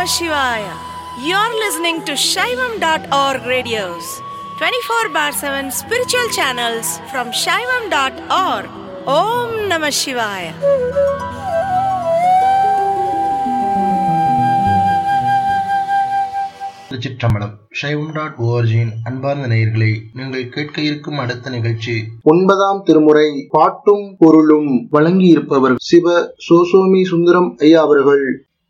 Shivaya. You're listening to Shaivam.org radios, 24 bar 7 spiritual channels from Shaivam.org. Om Namah Shivaya. திருச்சிற்றம்பலம் சைவம் dot ஓஆர்ஜியின் அன்பார்ந்த நேயர்களே நீங்கள் கேட்க இருக்கும் அடுத்த நிகழ்ச்சி ஒன்பதாம் திருமுறை பாட்டும் பொருளும் வழங்கியிருப்பவர் சிவ சோசோமி சுந்தரம் ஐயா அவர்கள்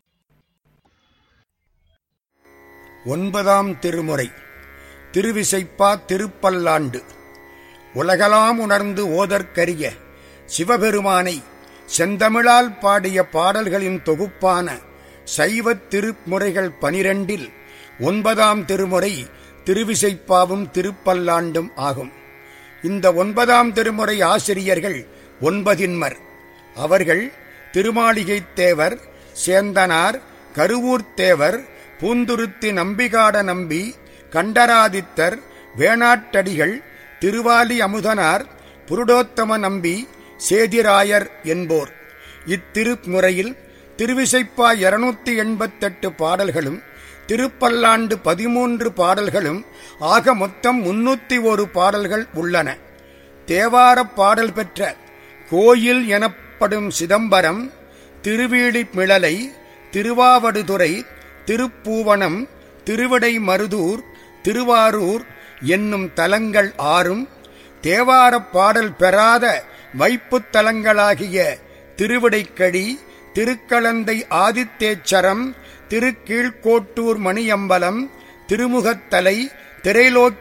ஒன்பதாம் திருமுறை திருவிசைப்பா திருப்பல்லாண்டு உலகலாம் உணர்ந்து ஓதற்கரிய சிவபெருமானை செந்தமிழால் பாடிய பாடல்களின் தொகுப்பான சைவத் திருமுறைகள் பனிரெண்டில் ஒன்பதாம் திருமுறை திருவிசைப்பாவும் திருப்பல்லாண்டும் ஆகும் இந்த ஒன்பதாம் திருமுறை ஆசிரியர்கள் ஒன்பதின்மர் அவர்கள் திருமாளிகைத் தேவர் சேந்தனார் கருவூர்த் தேவர் பூந்துருத்தி நம்பிகாட நம்பி கண்டராதித்தர் வேணாட்டடிகள் திருவாலி அமுதனார் புருடோத்தம நம்பி சேதிராயர் என்போர் இத்திருமுறையில் திருவிசைப்பா இருநூத்தி எண்பத்தெட்டு பாடல்களும் திருப்பல்லாண்டு பதிமூன்று பாடல்களும் ஆக மொத்தம் முன்னூத்தி ஒரு பாடல்கள் உள்ளன தேவாரப் பாடல் பெற்ற கோயில் எனப்படும் சிதம்பரம் திருவீழிமிழலை திருவாவடுதுறை திருப்பூவனம் திருவிடை மருதூர் திருவாரூர் என்னும் தலங்கள் ஆறும் தேவாரப் பாடல் பெறாத வைப்புத் தலங்களாகிய திருவிடைக்கழி திருக்களந்தை ஆதித்தேச்சரம் திருக்கீழ்கோட்டூர் மணியம்பலம் திருமுகத்தலை திரைலோக்கிய